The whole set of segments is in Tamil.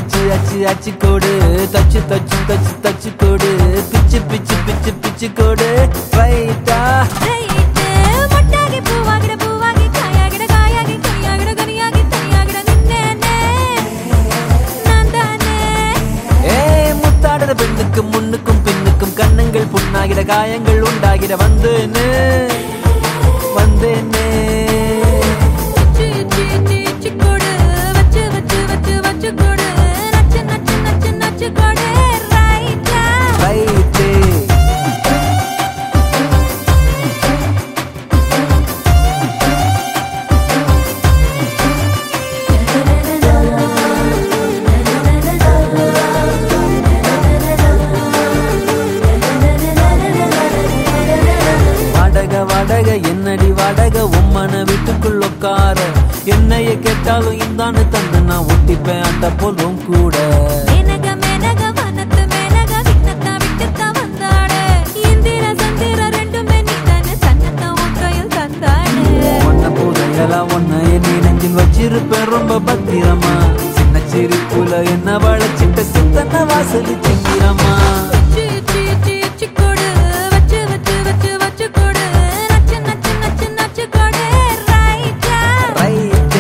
அச்சு அச்சு அச்சு கோடு தச்சு தச்சு தச்சு தச்சு கோடு பிச்சு பிச்சு பிச்சு பிச்சு கோடு ரைட்டா ரைட்டு மொட்டாகி பூவாகிட பூவாகி காயாகிட காயாகி கனியாகிட கனியாகி தனியாகிட நின்னேனே நான் தானே ஏ முத்தாடுற பெண்ணுக்கு முன்னுக்கும் பின்னுக்கும் கண்ணங்கள் புண்ணாகிட காயங்கள் உண்டாகிட வந்தேனே வந்தேனே சி சி சி சி கொடு வச்சு வச்சு வச்சு வச்சு கொடு நச்சு நச்சு நச்சு நச்சு கொடு ரைட்டா ரைட்டே வாடக வாடக என்னடி வாடக உம்மன வீட்டுக்குள் உட்கார என்னைய கேட்டாலும் இந்தான்னு தந்து நான் ஒட்டிப்பேன் அந்த போலும் கூட மேனக மேனக வனத்து மேனக விண்ணத்தா விட்டுத்தா வந்தாடு இந்திர சந்திர ரெண்டுமே நீதானே சன்னத்தா உன் கையில் தந்தாடு ஒன்ன புதையலாம் ஒன்ன என் நெஞ்சில் வச்சிருப்பேன் ரொம்ப பத்திரமா சின்ன சிரிப்புல என்ன வளைச்சிட்ட சித்தன வாசல் சிங்கிறமா சி சி சி சி கொடு வச்சு வச்சு வச்சு வச்சு கொடு நச்சு நச்சு நச்சு நச்சு கொடு ரைட்டா ரைட்டே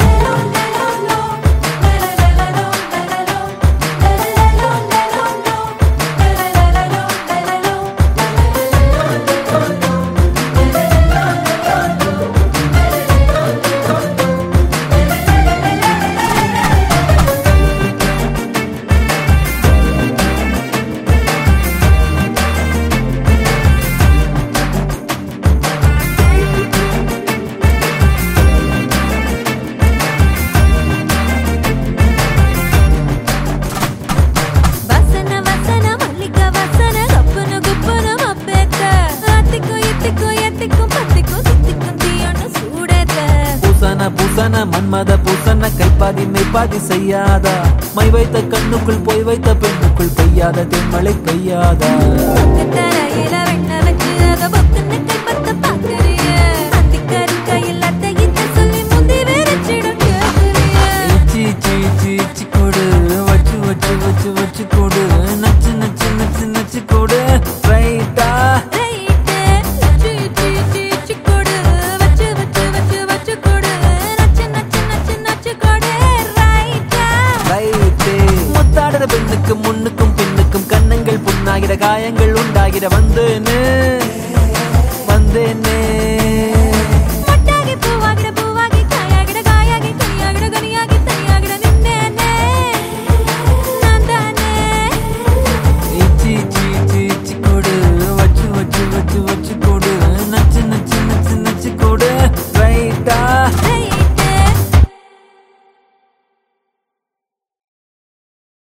வசன வசன மல்லிக வசன கப்புனு குப்புனு மப்பேத்த அத்திக்கும் இத்திக்கும் எத்திக்கும் பத்திக்கும் சுத்திக்கும் தீயொன்னு சூடேத்த பூசன பூசன மன்மத பூசன கைப்பாதி மெய்ப்பாதி செய்யாதா மை வைத்த கண்ணுக்குள் போய் வைத்த பெண்ணுக்குள் பெய்யாத தென்மழை பெய்யாதா பக்கத்தர